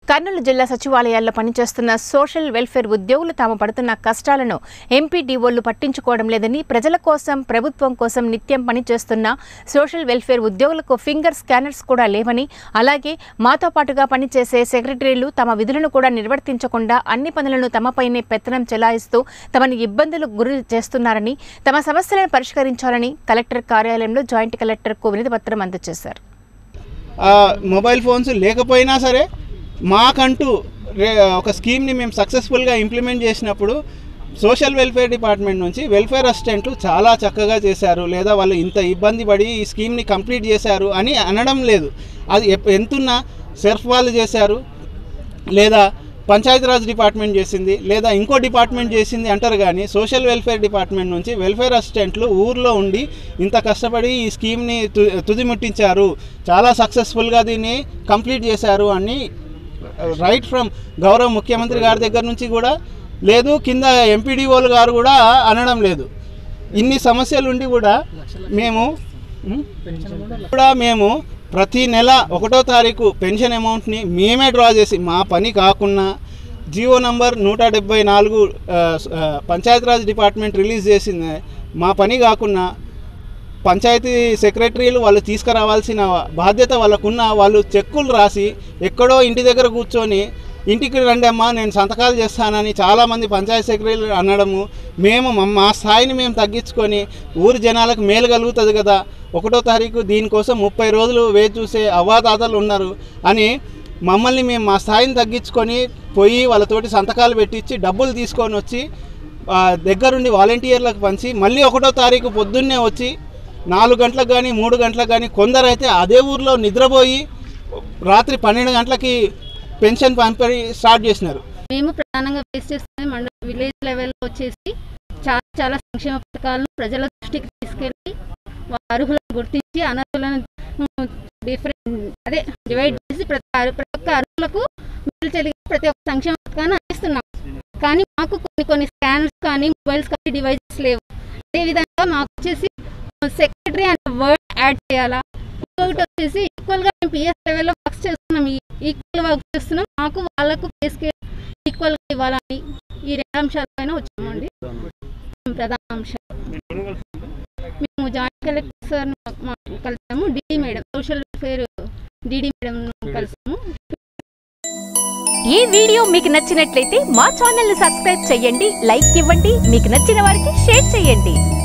కర్నూలు జిల్లా సచివాలయాల్లో పనిచేస్తున్న సోషల్ వెల్ఫేర్ ఉద్యోగులు తాము పడుతున్న కష్టాలను ఎంపీడీఓలు పట్టించుకోవడం లేదని ప్రజల కోసం ప్రభుత్వం కోసం నిత్యం పనిచేస్తున్న సోషల్ వెల్ఫేర్ ఉద్యోగులకు ఫింగర్ స్కానర్స్ కూడా లేవని అలాగే మాతో పాటుగా పనిచేసే సెక్రటరీలు తమ విధులను కూడా నిర్వర్తించకుండా అన్ని పనులను తమపైనే పెత్తనం చెలాయిస్తూ తమను ఇబ్బందులకు గురి చేస్తున్నారని తమ సమస్యలను పరిష్కరించాలని కలెక్టర్ కార్యాలయంలో జాయింట్ కలెక్టర్కు వినతి పత్రం అందజేశారు ఆ, మొబైల్ ఫోన్స్ లేకపోయినా సరే మాకంటూ రే ఒక స్కీమ్ని మేము సక్సెస్ఫుల్గా ఇంప్లిమెంట్ చేసినప్పుడు సోషల్ వెల్ఫేర్ డిపార్ట్మెంట్ నుంచి వెల్ఫేర్ అసిస్టెంట్లు చాలా చక్కగా చేశారు లేదా వాళ్ళు ఇంత ఇబ్బంది పడి ఈ స్కీమ్ని కంప్లీట్ చేశారు అని అనడం లేదు అది ఎప్- ఎంతున్నా సెర్ఫ్ వాళ్ళు చేశారు లేదా పంచాయతీరాజ్ డిపార్ట్మెంట్ చేసింది లేదా ఇంకో డిపార్ట్మెంట్ చేసింది అంటారు కానీ సోషల్ వెల్ఫేర్ డిపార్ట్మెంట్ నుంచి వెల్ఫేర్ అసిస్టెంట్లు ఊర్లో ఉండి ఇంత కష్టపడి ఈ స్కీమ్ని తు తుదిముట్టించారు చాలా సక్సెస్ఫుల్గా దీన్ని కంప్లీట్ చేశారు అని రైట్ ఫ్రమ్ గౌరవ ముఖ్యమంత్రి గారి దగ్గర నుంచి కూడా లేదు కింద ఎంపీడీఓలు గారు కూడా అనడం లేదు ఇన్ని సమస్యలు ఉండి కూడా మేము ఉం? కూడా మేము ప్రతి నెల ఒకటో తారీఖు పెన్షన్ అమౌంట్ని మేమే డ్రా చేసి మా పని కాకుండా జియో నంబర్ నూట డెబ్బై నాలుగు ఆ, ఆ, పంచాయతీరాజ్ డిపార్ట్మెంట్ రిలీజ్ చేసింది మా పని కాకుండా పంచాయతీ సెక్రటరీలు వాళ్ళు తీసుకురావాల్సిన బాధ్యత వాళ్ళకున్న వాళ్ళు చెక్కులు రాసి ఎక్కడో ఇంటి దగ్గర కూర్చొని ఇంటికి రండి అమ్మా నేను సంతకాలు చేస్తానని చాలామంది పంచాయతీ సెక్రటరీలు అనడము మేము మా- మా స్థాయిని మేము తగ్గించుకొని ఊరి జనాలకు మేలు కలుగుతుంది కదా ఒకటో తారీఖు దీనికోసం ముప్పై రోజులు వేచి చూసే అవ్వాతాతలు ఉన్నారు అని మమ్మల్ని మేము మా స్థాయిని తగ్గించుకొని పోయి వాళ్ళతోటి సంతకాలు పెట్టించి డబ్బులు తీసుకొని వచ్చి ఆ, దగ్గరుండి వాలంటీర్లకు పంచి మళ్ళీ ఒకటో తారీఖు పొద్దున్నే వచ్చి నాలుగు గంటలకు కానీ మూడు గంటలకు కానీ కొందరైతే అదే ఊర్లో నిద్రపోయి రాత్రి పన్నెండు గంటలకి పెన్షన్ పంపిణీ స్టార్ట్ చేసినారు మేము ప్రధానంగా ఫేస్ చేస్తున్న మండల విలేజ్ లెవెల్లో వచ్చేసి చాలా చాలా సంక్షేమ పథకాలను ప్రజల దృష్టికి తీసుకెళ్ళి వారి అర్హులను గుర్తించి అనర్హులను డిఫరెంట్ అదే డివైడ్ చేసి ప్రతి అర్హు- ప్రతి ఒక్క అర్హులకు మేలు జరిగే ప్రతి ఒక్క సంక్షేమ పథకాన్ని అందిస్తున్నాం కానీ మాకు కొన్ని కొన్ని స్కానర్స్ కానీ మొబైల్స్ కానీ డివైజెస్ లేవు అదేవిధంగా మాకు వచ్చేసి సెక్రటరీ అనే వర్డ్ యాడ్ చేయాలా ఇంకొకటి వచ్చేసి ఈక్వల్గా మేము పిఎస్ లెవెల్లో వర్క్స్ చేస్తున్నాం ఈక్వల్ వర్క్ చేస్తున్నాం మాకు వాళ్ళకు పే స్కేల్ ఈక్వల్గా ఇవ్వాలని ఈ రెండు అంశాలపైన వచ్చామండి ప్రధాన అంశాలు మేము జాయింట్ కలెక్టర్ సార్ కలిసాము DD madam social welfare DD madam కలిసాము ఈ వీడియో మీకు నచ్చినట్లయితే మా ఛానల్ ని సబ్స్క్రైబ్ చేయండి లైక్ ఇవ్వండి మీకు నచ్చిన వారికి షేర్ చేయండి